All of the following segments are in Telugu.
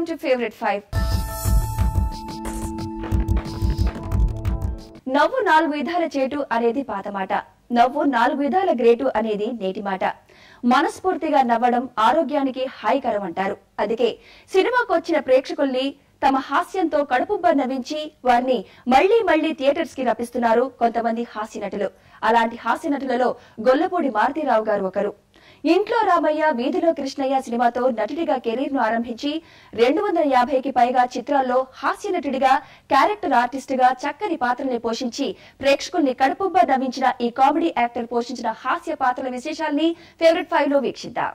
టు ఫేవరెట్ ఫైవ్ నవ్వు నాలుగు విధాల చేటు అనేది పాత మాట నవ్వు నాలుగు విధాల గ్రేటు అనేది నేటి మాట మనస్ఫూర్తిగా నవ్వడం ఆరోగ్యానికి హాయికరం అంటారు అందుకే సినిమాకు వచ్చిన ప్రేక్షకుల్ని తమ హాస్యంతో కడుపుబ్బ నవ్వించి వారిని మళ్లీ మళ్లీ థియేటర్స్ కి రప్పిస్తున్నారు కొంతమంది హాస్య నటులు అలాంటి హాస్య నటులలో గొల్లపూడి మారుతీరావు గారు ఒకరు ఇంట్లో రామయ్య వీధిలో కృష్ణయ్య సినిమాతో నటుడిగా కెరీర్ ను ఆరంభించి రెండు వందల యాభైకి పైగా చిత్రాల్లో హాస్య నటుడిగా క్యారెక్టర్ ఆర్టిస్ట్ గా చక్కని పాత్రల్ని పోషించి ప్రేక్షకుల్ని కడుపుబ్బ నవ్వించిన ఈ కామెడీ యాక్టర్ పోషించిన హాస్య పాత్రల విశేషాల్ని ఫేవరెట్ ఫైవ్ లో వీక్షిద్దాం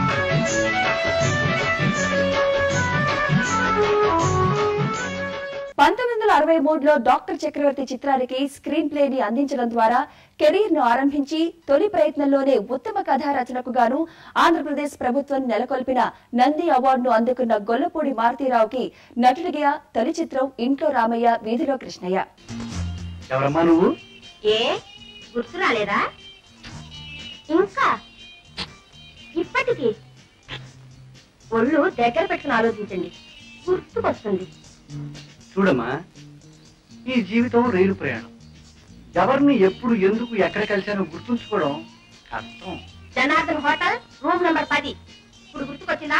పంతొమ్మిది వందల అరవై మూడులో డాక్టర్ చక్రవర్తి చిత్రానికి స్క్రీన్ ప్లే ని అందించడం ద్వారా కెరీర్ ను ఆరంభించి తొలి ప్రయత్నంలోనే ఉత్తమ కథా రచనకు గాను ఆంధ్రప్రదేశ్ ప్రభుత్వం నెలకొల్పిన నంది అవార్డును అందుకున్న గొల్లపూడి మారుతీరావుకి నటుడిగా తొలి చిత్రం ఇంట్లో రామయ్య వీధిలో కృష్ణయ్య ఎవరమ్మా నువ్వు ఏ గుర్తు రాలేదా ఇంకా ఇప్పటికి ఒళ్ళు దగ్గర పెట్టుకుని ఆలోచించండి గుర్తుకొస్తుంది చూడమ్మా ఈ జీవితం రైలు ప్రయాణం ఎవరిని ఎప్పుడు ఎందుకు ఎక్కడ కలిశానో గుర్తుంచుకోవడం కష్టం జనార్దన్ హోటల్ రూమ్ నంబర్ పది ఇప్పుడు గుర్తుకొచ్చిందా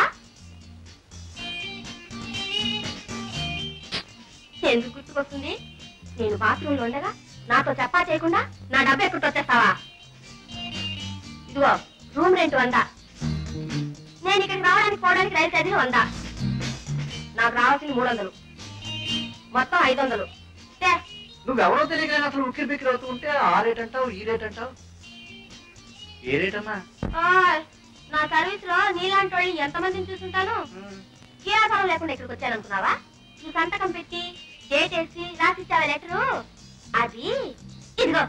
ఎందుకు గుర్తుకొస్తుంది నేను బాత్రూమ్ లో ఉండగా నాతో చెప్పా చేయకుండా నా డబ్బు ఎక్కడికి వచ్చేస్తావా ఇదిగో రూమ్ రెంట్ వందా నేను ఇక్కడికి రావడానికి పోవడానికి రైలు ఛార్జీలు వందా నాకు రావాల్సింది మూడు వందలు మొత్తం ఐదు వందలు తే, నువ్వెవరో తెలియక అసలు ఉక్కిరి బిక్కిరి అవుతూ ఉంటే ఆ రేట్ అంటావు ఈ రేట్ అంటావు ఏ రేట్ అమ్మా ఓయ్, నా సర్వీస్ లో నీలాంటి వాళ్ళు ఎంతమందిని చూసుంటాను కీరాఫలం లేకుండా ఇక్కడికి వచ్చాను అనుకున్నావా ఈ సంతకం పెట్టి డేట్ వేసి రాసిచ్చావే లెటరు అది ఇదిగో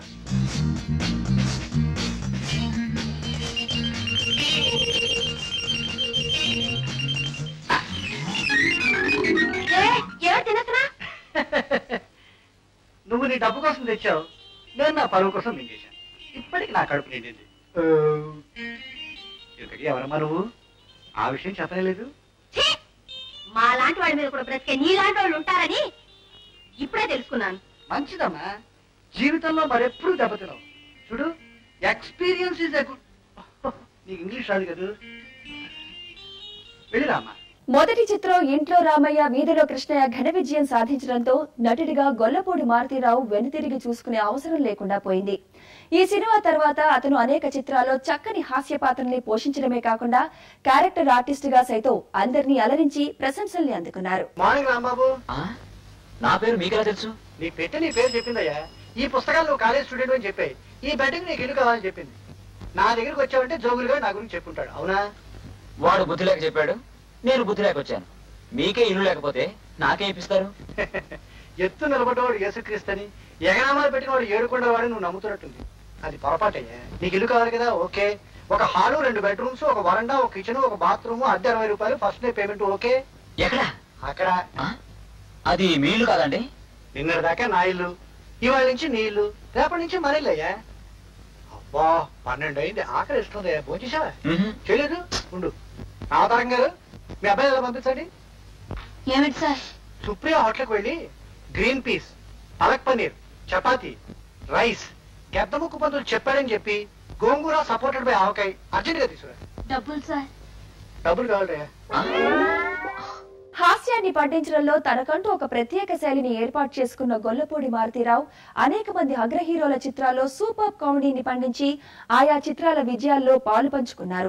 ఏ, ఎవరు తినొచ్చునా నువ్వు నీ డబ్బు కోసం తెచ్చావు నేను నా పరువు కోసం మింగేశాను ఇప్పటికి నా కడుపు నిండింది ఆ, ఇంతకీ ఎవరమ్మా నువ్వు ఆ విషయం చెప్పలేదు ఛీ! మా లాంటి వాడి మీద కూడా బ్రతికే నీలాంటి వాళ్ళు ఉంటారని ఇప్పుడే తెలుసుకున్నాను మంచిదమ్మా జీవితంలో మరెప్పుడు దెబ్బతినవు చూడు ఎక్స్పీరియన్స్ ఇస్ ఎ గుడ్ నీకు ఇంగ్లీష్ రాదు కదా వెళ్ళిరామ్మా మొదటి చిత్రం ఇంట్లో రామయ్య వీధిలో కృష్ణయ్య ఘన విజయం సాధించడంతో నటుడిగా గొల్లపూడి మారుతీరావు వెనుతిరిగి చూసుకునే అవసరం లేకుండా పోయింది ఈ సినిమా తర్వాత అతను అనేక చిత్రాల్లో చక్కని హాస్య పాత్రల్ని పోషించడమే కాకుండా క్యారెక్టర్ ఆర్టిస్ట్ గా సైతం అందరినీ అలరించి ప్రశంసల్ని అందుకున్నారు మార్నింగ్ రాంబాబు ఆ? నా పేరు మీకెలా తెలుసు నీ పెట్టి నీ పేరు చెప్పిందయ్యా ఈ పుస్తకాలు నువ్వు కాలేజ్ స్టూడెంట్ అని చెప్పాయి ఈ బెడ్కి నీకు ఇల్లు కావాలని చెప్పింది నా దగ్గరికి వచ్చావంటే జోగులుగా నా గురించి చెప్పుంటాడు అవునా వాడు బుద్ధి లేక చెప్పాడు నేను బుద్ధి లేక వచ్చాను మీకే ఇల్లు లేకపోతే నాకే ఇప్పిస్తారు ఎత్తు నిలబడ్డవాడు యేసుక్రీస్తని ఎగనామాలు పెట్టినవాడు ఏడుకొండ వాడు నువ్వు నమ్ముతున్నట్టుంది అది పొరపాటయ్యా నీకు ఇల్లు కావాలి కదా ఓకే ఒక హాలు రెండు బెడ్రూమ్స్ ఒక వరండా ఒక కిచెన్ ఒక బాత్రూమ్ అద్దె అరవై రూపాయలు ఫస్ట్ డే పేమెంట్ ఓకే ఎక్కడ అక్కడ ఆ? అది మీ ఇల్లు కాదండి నిన్నటి దాకా నా ఇల్లు ఇవాళ నుంచి నీ ఇల్లు రేపటి నుంచి మన ఇల్లు అయ్యా అబ్బా పన్నెండు అయింది ఆకలి ఇస్తుంది భోజేశావా మ్హూ. చేయలేదు ఉండు అవతారం గారు మీ అబ్బాయి ఎలా పంపించండి ఏమిటి సార్ సుప్రియ హోటల్కి వెళ్ళి green peas palak paneer chapati rice గెద్దముక్కు పంతులు చెప్పాడని చెప్పి gongura supported by avakaya urgent గా తీసుకురా డబ్బులు సార్ డబ్బులు కావాలి ఆ? హాస్యాన్ని పండించడంలో తనకంటూ ఒక ప్రత్యేక శైలిని ఏర్పాటు చేసుకున్న గొల్లపూడి మారుతీరావు అనేక మంది అగ్ర హీరోల చిత్రాల్లో సూపర్ కామెడీని పండించి ఆయా చిత్రాల విజయాల్లో పాలు పంచుకున్నారు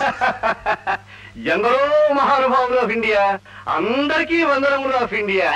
ఎందరో మహానుభావులు ఆఫ్ ఇండియా అందరికీ వందనములు ఆఫ్ ఇండియా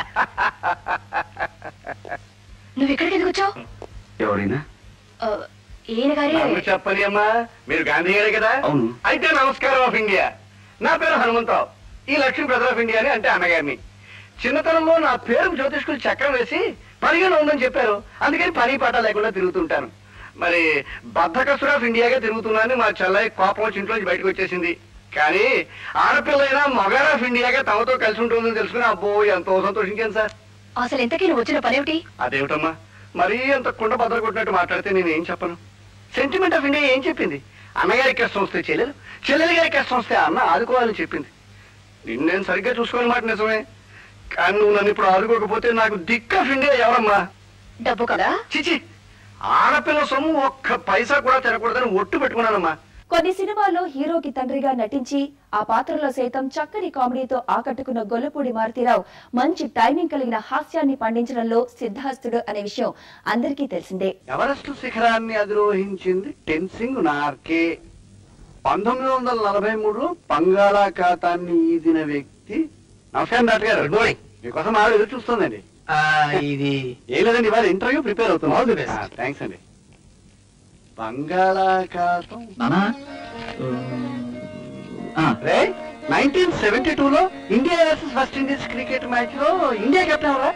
నువ్వు ఇక్కడికి ఎందుకు వచ్చావు ఎవరైనా ఈయన గారే నన్ను చెప్పని అమ్మా మీరు గాంధీ గారే కదా అవును. అయితే నమస్కారం ఆఫ్ ఇండియా నా పేరు హనుమంతరావు ఈ లక్ష్మీ బ్రదర్ ఆఫ్ ఇండియా అని అంటే అన్నగారిని చిన్నతనంలో నా పేరు జ్యోతిష్కులు చక్రం వేసి పనిగా ఉందని చెప్పారు అందుకని పని పాట లేకుండా తిరుగుతుంటాను మరి బద్ధకస్తుడు ఆఫ్ ఇండియాగా తిరుగుతున్నానని మా చెల్లయ్య కోపం వచ్చి ఇంట్లోంచి బయటకు వచ్చేసింది కానీ ఆడపిల్లైనా మగాడు ఆఫ్ ఇండియాగా తమతో కలిసి ఉంటుందని తెలుసుకుని అబ్బో ఎంతో సంతోషించాను సార్ అసలు ఎంతకీ నువ్వు వచ్చిన పనేమిటి అదేమిటమ్మా మరీ అంత కుండ బద్దలు కొట్టినట్టు మాట్లాడితే నేను ఏం చెప్పను సెంటిమెంట్ ఆఫ్ ఇండియా ఏం చెప్పింది అన్నగారికి కష్టం వస్తే చెల్లెలు చెల్లెలు గారికి కష్టం వస్తే అన్న ఆదుకోవాలని చెప్పింది నిన్నేం సరిగ్గా చూసుకోని మాట నిజమే కానీ నువ్వు నన్ను ఇప్పుడు ఆదుకోకపోతే నాకు దిక్క ఫిండియా ఎవరమ్మా డబ్బు కదా చిచి ఆడపిల్ల సొమ్ము ఒక్క పైసా కూడా తినకూడదని ఒట్టు పెట్టుకున్నానమ్మా కొన్ని సినిమాల్లో హీరోకి తండ్రిగా నటించి ఆ పాత్రలో సైతం చక్కని కామెడీతో ఆకట్టుకున్న గొల్లపూడి మారుతీరావు మంచి టైమింగ్ కలిగిన హాస్యాన్ని పండించడంలో సిద్ధాస్తుడు అనే విషయం అందరికీ తెలిసిందే ఎవరెస్ట్ శిఖరాన్ని అధిరోహించింది టెన్సింగ్ నార్కే పంతొమ్మిది వందల నలభై మూడులో బంగాళాఖాతాన్ని ఈదిన వ్యక్తి నమస్కారం డాక్టర్ గారు గుడ్ మార్నింగ్ మీకోసం ఆవిడ ఎదురు చూస్తుందండి ఇది ఏం లేదండి ఇవాళ ఇంటర్వ్యూ ప్రిపేర్ All the అవుతుంది best. థ్యాంక్స్ అండి బంగాళాఖాతం నానా రే నైన్టీన్ సెవెంటీ టూ లో India versus West Indies cricket match లో ఇండియా కెప్టెన్ ఎవరా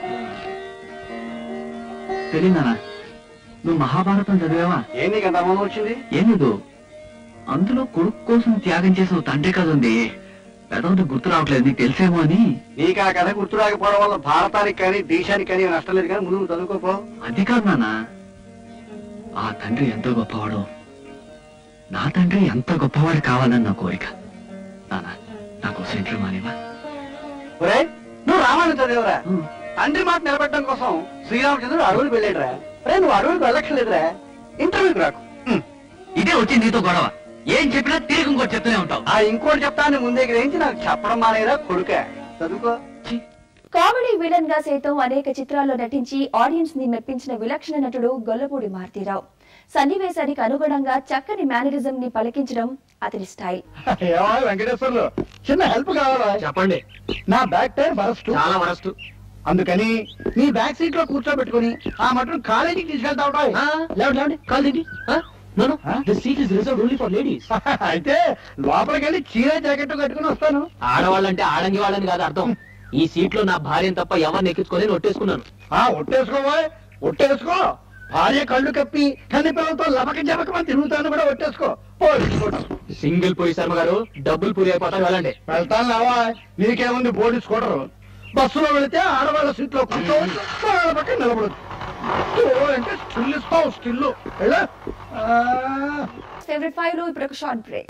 తెలియదానా నువ్వు మహాభారతం చదివావా ఏం నీకు అంత అనుమానం వచ్చింది ఏం లేదు అందులో కొడుకు కోసం త్యాగం చేసే ఓ తండ్రి కథ ఉంది పెదవుది గుర్తు రావట్లేదు నీకు తెలిసేమో అని నీకు ఆ కథ గుర్తు రాకపోవడం వల్ల భారతానికి కానీ దేశానికి కానీ నష్టం లేదు కానీ ముందు నువ్వు చదువుకోపో అది కాదు నాన్న ఆ తండ్రి ఎంతో గొప్పవాడు నా తండ్రి ఎంత గొప్పవాడు కావాలని నా కోరిక నాన్న నాకు సెంటర్ మానేవా ఒరే నువ్వు రామాయణం చదివరా తండ్రి మాట నిలబెట్టడం కోసం శ్రీరామచంద్రుడు అడవులు వెళ్ళాడురా రే నువ్వు అడవులకు వెళ్ళక్కర్లేదురా ఇంటర్వ్యూకి రాకు హ్మ్. ఇదే వచ్చి నీతో గొడవ ఏం చెప్పినా తిరిగి ఇంకోటి చెప్తూనే ఉంటావు ఆ ఇంకోటి చెప్తాను ముందే గ్రహించి నాకు చెప్పడం మానేరా కొడుక చదువుకో కామెడీ విలన్ గా సైతం అనేక చిత్రాల్లో నటించి ఆడియన్స్ ని మెప్పించిన విలక్షణ నటుడు గొల్లపూడి మారుతీరావు సన్నివేశానికి అనుగుణంగా చక్కని మేనరిజం ని పలికించడం అతని స్టైల్ ఏమో వెంకటేశ్వర్లు చిన్న హెల్ప్ కావాలా చెప్పండి నా బ్యాక్ టైర్ బరస్ట్ చాలా వరస్ట్ అందుకని నీ బ్యాక్ సీట్ లో కూర్చోబెట్టుకుని ఆ మటును కాలేజీకి తీసుకెళ్తా ఉంటాయి లేవండి లేవండి కాల్ తిండి no no Huh? This seat is reserved only for ladies అయితే లోపలికి వెళ్ళి చీర జాకెట్ కట్టుకుని వస్తాను ఆడవాళ్ళంటే ఆడంగి వాళ్ళని కాదు అర్థం ఈ సీట్ లో నా భార్యను తప్ప ఎవరిని ఎక్కించుకొని ఒట్టేసుకున్నాను ఆ ఒట్టేసుకోవా ఒట్టేసుకో భార్య కళ్ళు కప్పి కన్ని పిల్లలతో లబక జబకమని తిరుగుతాను కూడా ఒట్టేసుకో పోలీసు సింగిల్ పోయి శర్మ గారు డబ్బులు పూరి అయిపోతారు వెళ్ళండి వెళ్తాను లేవా నీకేముంది బోర్డు స్కూటర్ బస్సులో వెళితే ఆడవాళ్ళ సీట్ లో కూర్చోవచ్చు వాళ్ళ పక్కన నిలబడదు అంటే స్టిల్ ఇస్తావు స్టిల్ వెళ్ళా ఫేవరెట్ ఫైవ్ లో ఇప్పుడు ఒక short break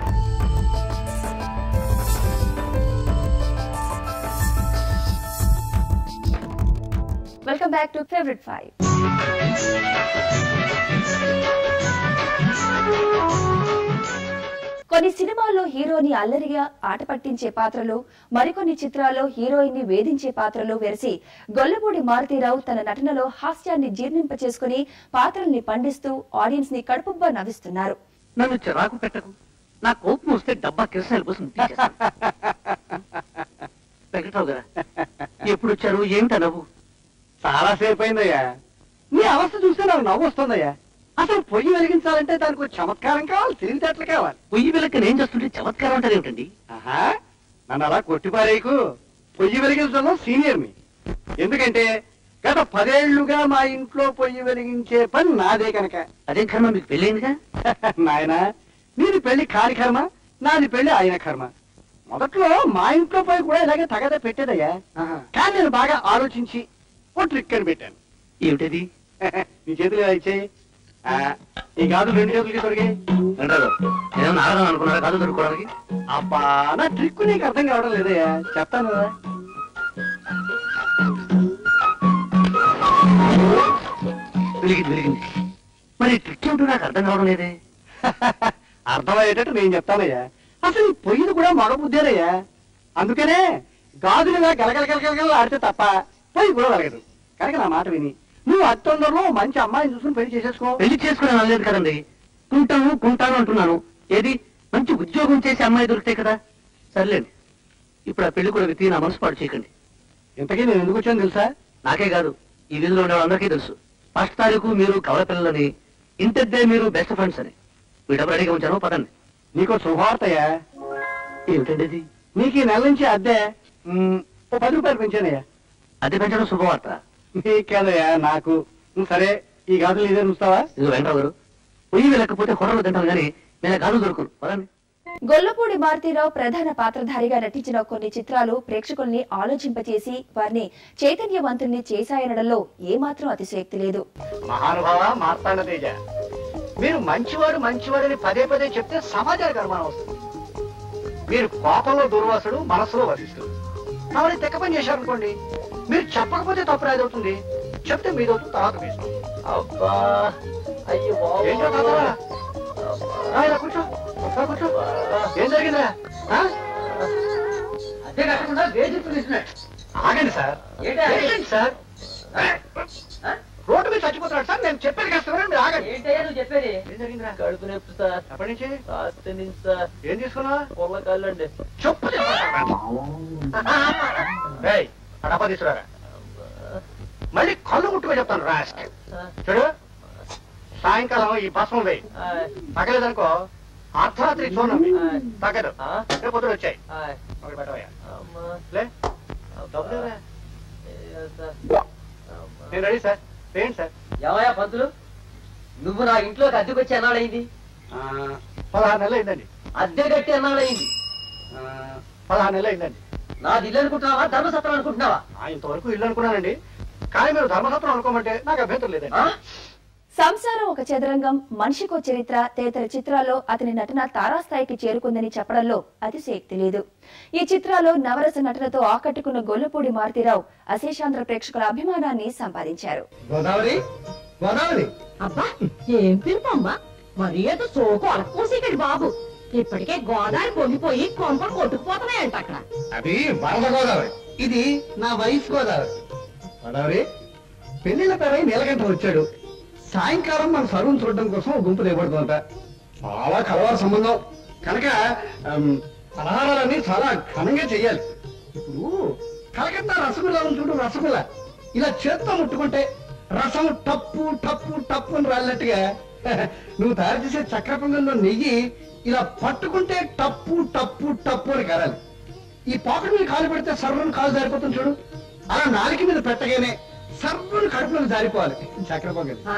welcome back to favourite five కొన్ని సినిమాల్లో హీరోని అల్లరిగా ఆట పట్టించే పాత్రలు మరికొన్ని చిత్రాల్లో హీరోయిన్ ని వేధించే పాత్రలు వెరసి గొల్లపూడి మారుతీరావు తన నటనలో హాస్యాన్ని జీర్ణింప చేసుకుని పాత్రల్ని పండిస్తూ ఆడియన్స్ ని కడుపుబ్బా నవ్విస్తున్నారు నన్ను చిరాకు పెట్టకు నా కోపం వస్తే డబ్బా కిరసాల కోసం వెంకట్రావు గారా ఎప్పుడు వచ్చారు ఏమిటా నవ్వు చాలా సేపు అయిందయ్యా నీ అవస్థ చూస్తే నాకు నవ్వు వస్తుందయ్యా అసలు పొయ్యి వెలిగించాలంటే దానికి ఒక చమత్కారం కావాలి తెలివితేటలు కావాలి పొయ్యి వెలక్క నేను చేస్తుంటే చమత్కారం అంటారు ఏమిటండి ఆహా నన్ను అలా కొట్టిపారేకు పొయ్యి వెలిగించడంలో సీనియర్ మీ ఎందుకంటే గత పదేళ్లుగా మా ఇంట్లో పొయ్యి వెలిగించే పని నాదే కనుక అదేం కర్మ మీకు పెళ్ళైందిగా నాయనా నీది పెళ్లి కాని కర్మ నాది పెళ్లి ఆయన కర్మ మొదట్లో మా ఇంట్లో పోయి కూడా ఇలాగే తగదా పెట్టేదయ్యా కానీ నేను బాగా ఆలోచించి ఓ ట్రిక్ అని పెట్టాను ఏమిటది నీ చేతులు ఇలా ఇచ్చేయి ఆ, ఈ గాజులు రెండు చేతులకి తొడిగాయి వెంకట్రావు నేను నారదం అనుకున్నారా కాదు దొరుకుకోవడానికి అబ్బా నా ట్రిక్ నీకు అర్థం కావడం లేదయ్యా చెప్తాను కదా వెలిగింది వెలిగింది మరి ట్రిక్ ఏమిటో నాకు అర్థం కావడం లేదే అర్థమయ్యేటట్టు నేను చెప్తానయ్యా అసలు ఈ పొయ్యిది కూడా మగ బుద్ధేనయ్యా అందుకనే గాజులుగా గలగల గలగల ఆడితే తప్ప పొయ్యి కూడా వెలగదు కనుక నా మాట విని నువ్వు అతి తొందరలో మంచి అమ్మాయిని చూసుకుని పెళ్లి చేసేసుకో పెళ్లి చేసుకుని అనలేదు కదండి కుంటాను కుంటాను అంటున్నాను ఏది మంచి ఉద్యోగం చేసే అమ్మాయి దొరికితే కదా సర్లేండి ఇప్పుడు ఆ పెళ్లి కూడా వ్యక్తి నా మనసు పాడు చేయకండి ఇంతకీ నేను ఎందుకు వచ్చాను తెలుసా నాకే కాదు ఈ వీధిలో ఉండే వాళ్ళందరికీ తెలుసు ఫస్ట్ తారీఖు మీరు కవల పిల్లలని ఇంతద్దే మీరు బెస్ట్ ఫ్రెండ్స్ అని వీడప్పుడు రెడీగా ఉంచాను పదండి నీకు శుభవార్తయ్యా ఏమిటండి ఇది నీకు ఈ నెల నుంచి అద్దె మ్, ఓ పది రూపాయలు పెంచానయ్యా అది పెంచడం శుభవార్త నీకు కాదయ్యా నాకు నువ్వు సరే ఈ గాజులు ఇదే చూస్తావా ఇది వెంకటరావు గారు పొయ్యి వెళ్ళకపోతే హోటల్ తింటాను కానీ నేను గాజు దొరుకును పదండి గొల్లపూడి మారుతీరావు ప్రధాన పాత్రధారిగా నటించిన కొన్ని చిత్రాలు ప్రేక్షకుల్ని ఆలోచింపచేసి వారిని చైతన్యవంతుల్ని చేశాయనడంలో ఏమాత్రం అతిశయోక్తి లేదు మహానుభావ మార్తాండ తేజ మీరు మంచివాడు మంచివాడని పదే పదే చెప్తే సమాజానికి అనుమానం వస్తుంది మీరు కోపంలో దుర్వాసుడు మనసులో వసిస్తుడు ఆవిడ తెక్క పని చేశారనుకోండి మీరు చెప్పకపోతే తప్పు రాదు అవుతుంది చెప్తే మీది అవుతుంది తర్వాత మీ ఇష్టం. అబ్బా అయ్యో ఏంటో తాతరా? రా, ఇలా కూర్చో రా, కూర్చో ఏం జరిగిందా ఆ? అదే కాకుండా వేధింపు తీసుకున్నాడు. ఆగండి సార్ ఏంటండి సార్ ఆ? రోడ్డు మీద చచ్చిపోతున్నాడు సార్ నేను చెప్పేది కష్టమే మీరు ఆగండి ఏంటయ్యా నువ్వు చెప్పేది ఏం జరిగిందిరా కడుపు నొప్పి సార్ ఎప్పటి నుంచి రాత్రి నుంచి సార్ ఏం తీసుకున్నా పొల్ల కాళ్ళండి చెప్పు ఏయ్, ఆ డబ్బా తీసుకురారా మళ్ళీ కళ్ళు ముట్టుగా చెప్తాను రాస్క్ చూడు సాయంకాలం ఈ భస్మం వేయి తగ్గలేదనుకో అర్ధరాత్రి చూడండి తగ్గదు రేపు పొద్దున వచ్చాయి ఒకటి పెట్టవయ్యా లే డబ్బులు ఇవ్వరా? నేను రెడీ సార్ ఏంటి సార్ ఏమయ్యా పంతులు నువ్వు నా ఇంట్లోకి అద్దెకొచ్చి ఎన్నాళ్ళయింది ఆ, పదహారు నెలలు అయిందండి అద్దె కట్టి ఎన్నాళ్ళయింది ఆ, పదహారు నెలలు అయిందండి నాది ఇల్లు అనుకుంటున్నావా ధర్మసత్రం అనుకుంటున్నావా ఆ, ఇంతవరకు ఇల్లు అనుకున్నానండి కానీ మీరు ధర్మసత్రం అనుకోమంటే నాకు అభ్యంతరం లేదండి ఆ? సంసారం ఒక చదరంగం మనిషికో చరిత్ర తదితర చిత్రాల్లో అతని నటన తారాస్థాయికి చేరుకుందని చెప్పడంలో అతిశయక్తి లేదు ఈ చిత్రాల్లో నవరస నటనతో ఆకట్టుకున్న గొల్లపూడి మారుతీరావు అశేషాంధ్ర ప్రేక్షకుల అభిమానాన్ని సంపాదించారు గోదావరి గోదావరి అబ్బా ఏం పిలుపమ్మా మరి ఏదో సోకు అలపోసేకండి బాబు ఇప్పటికే గోదావరి పొంగిపోయి కొంపలు కొట్టుకుపోతున్నాయంట అక్కడ అది వరద గోదావరి ఇది నా వైఫ్ గోదావరి గోదావరి పెళ్లిళ్ళ పేరై నీలకంఠ వచ్చాడు సాయంకాలం మన సరువును చూడడం కోసం ఒక గుంపు దిగబడుతుందట చాలా కలవారు సంబంధం కనుక ఆమ్, పలహారాలన్నీ చాలా ఘనంగా చెయ్యాలి ఇప్పుడు కలకత్తా రసగుల్లా ఉంది చూడు రసగుల్లా ఇలా చేత్తో ముట్టుకుంటే రసం టప్పు టప్పు టప్పు అని రాలినట్టుగా నువ్వు తయారు చేసే చక్ర పొంగల్లో నెయ్యి ఇలా పట్టుకుంటే టప్పు టప్పు టప్పు అని కారాలి ఈ పాకెట్ మీద కాలు పెడితే సర్వను కాలు జారిపోతుంది చూడు అలా నాలుక మీద పెట్టగానే సర్వను కడుపులోకి జారిపోవాలి చక్ర పొంగలి ఆ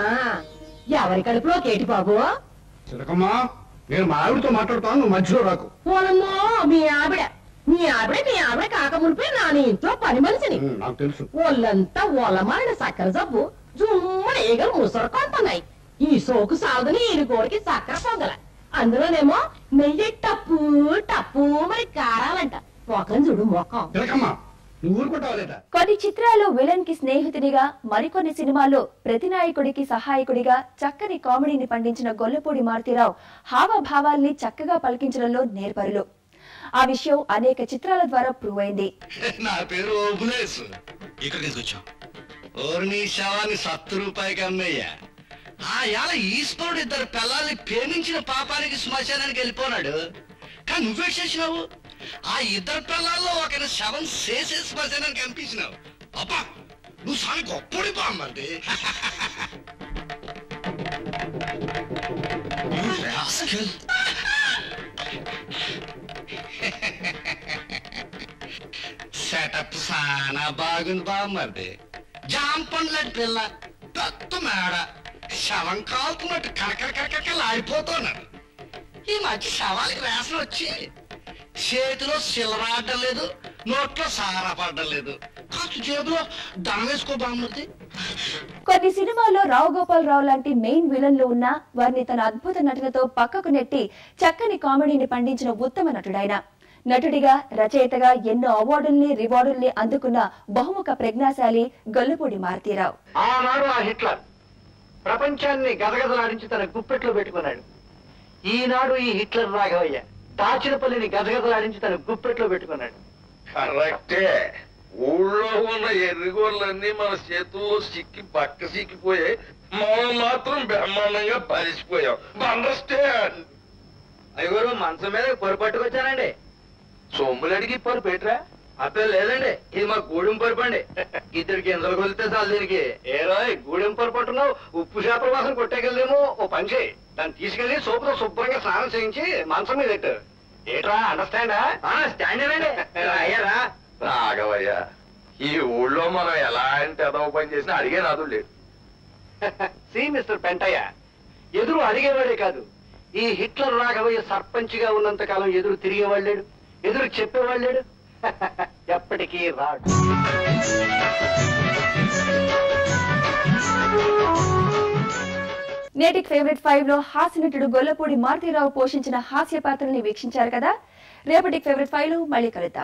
ఎవరి కడుపులో కేటి బాబు చిలకమ్మా నేను మా ఆవిడతో మాట్లాడుతాను నువ్వు మధ్యలో రాకు ఓనమ్మో మీ ఆవిడ మీ ఆవిడ మీ ఆవిడ కాక మునిపే నా నీ ఇంట్లో పని మనిషిని ఉమ్, నాకు తెలుసు ఒళ్ళంతా ఒలమారిన సక్కర జబ్బు జుమ్మని ఈగలు ముసరకొంటున్నాయి ఈ సోకు సాగుని ఈయన గోడికి సక్కర పొంగల అందులోనేమో నెయ్యి టప్పు టప్పు మరి కారాలంట మొఖం చూడు మొఖం చిలకమ్మా నువ్వు ఊరుకుంటావా లేదా కొన్ని చిత్రాల్లో విలన్ కి స్నేహితుడిగా మరికొన్ని సినిమాల్లో ప్రతినాయకుడికి సహాయకుడిగా చక్కని కామెడీని పండించిన గొల్లపూడి మారుతీరావు హావభావాల్ని చక్కగా పలికించడంలో నేర్పరులు ఆ విషయం అనేక చిత్రాల ద్వారా ప్రూవ్ అయింది నా పేరు ఓబులేసు ఇక్కడికి ఎందుకు వచ్చావు ఓర్ని శవాన్ని సత్తు రూపాయికి అమ్మయ్యా ఆ యాల ఈశ్వరుడు ఇద్దరు పిల్లల్ని ప్రేమించిన పాపానికి శ్మశానానికి వెళ్ళిపోనాడు కానీ నువ్వే చేసినావు ఆ ఇద్దరు పిల్లల్లో ఒకరి శవం చేసే శ్మశానానికి అనిపించినావు అబ్బా నువ్వు స్వామి గొప్పడి బామ్మంది You rascal. సెటప్ సానా బాగుంది బామ్మది జామ పండ్లాంటి పిల్ల పెద్ద మేడ శవం కాలుతున్నట్టు కరకర కరకర ఆడిపోతున్నాడు ఈ మధ్య శవాలకి వేసన వచ్చి చేతిలో సిల్లర ఆడడం లేదు నోట్లో సారా పడడం లేదు కాస్త జేబులో ధనం వేసుకో బామ్మది కొన్ని సినిమాల్లో రావు గోపాల్ రావు లాంటి మెయిన్ విలన్లు ఉన్నా వారిని తన అద్భుత నటనతో పక్కకు నెట్టి చక్కని కామెడీని పండించిన ఉత్తమ నటుడైన నటుడిగా రచయితగా ఎన్నో అవార్డుల్ని రివార్డుల్ని అందుకున్న బహుముఖ ప్రజ్ఞాశాలి గొల్లపూడి మారుతీరావు ఆనాడు ఆ హిట్లర్ ప్రపంచాన్ని గదగదలాడించి తన గుప్పెట్లో పెట్టుకున్నాడు ఈనాడు ఈ హిట్లర్ రాఘవయ్య దాచినపల్లిని గదగదలాడించి తన గుప్పెట్లో పెట్టుకున్నాడు కరెక్టే ఊళ్ళో ఉన్న ఎర్రిగోళ్ళన్నీ మన చేతుల్లో సిక్కి పక్క సిక్కిపోయాయి మనం మాత్రం బ్రహ్మాండంగా పరిచిపోయాం అండర్స్టాండ్ అయ్యగారు మనసు మీద పొరు పట్టుకొచ్చానండి సొమ్ములు అడిగి పరు పెట్టరా అబ్బే లేదండి ఇది మా గూడెం పరుపు అండి ఇద్దరికి ఎందలు కొలితే చాలు దీనికి ఏరా గూడెం పరుపు అంటున్నావు ఉప్పు చేపల వాసన కొట్టేకెళ్ళేమో ఓ పని చేయి దాన్ని తీసుకెళ్లి సోపుతో శుభ్రంగా స్నానం చేయించి మంచం మీద పెట్టు ఏట్రా అండర్స్టాండా స్టాండ్ అండి అయ్యారా రాఘవయ్య ఈ ఊళ్ళో మనం ఎలాంటి ఎదవ పని చేసినా అడిగే నాదు లేడు సి మిస్టర్ పెంటయ్య ఎదురు అడిగేవాడే కాదు ఈ హిట్లర్ రాఘవయ్య సర్పంచ్ గా ఉన్నంత కాలం ఎదురు తిరిగేవాడు లేడు ఎదురు చెప్పేవాడు లేడు ఎప్పటికీ రాడు నేటికి ఫేవరెట్ ఫైవ్ లో హాస్య నటుడు గొల్లపూడి మారుతీరావు పోషించిన హాస్య పాత్రల్ని వీక్షించారు కదా రేపటికి ఫేవరెట్ ఫైవ్ లో మళ్ళీ కలుద్దాం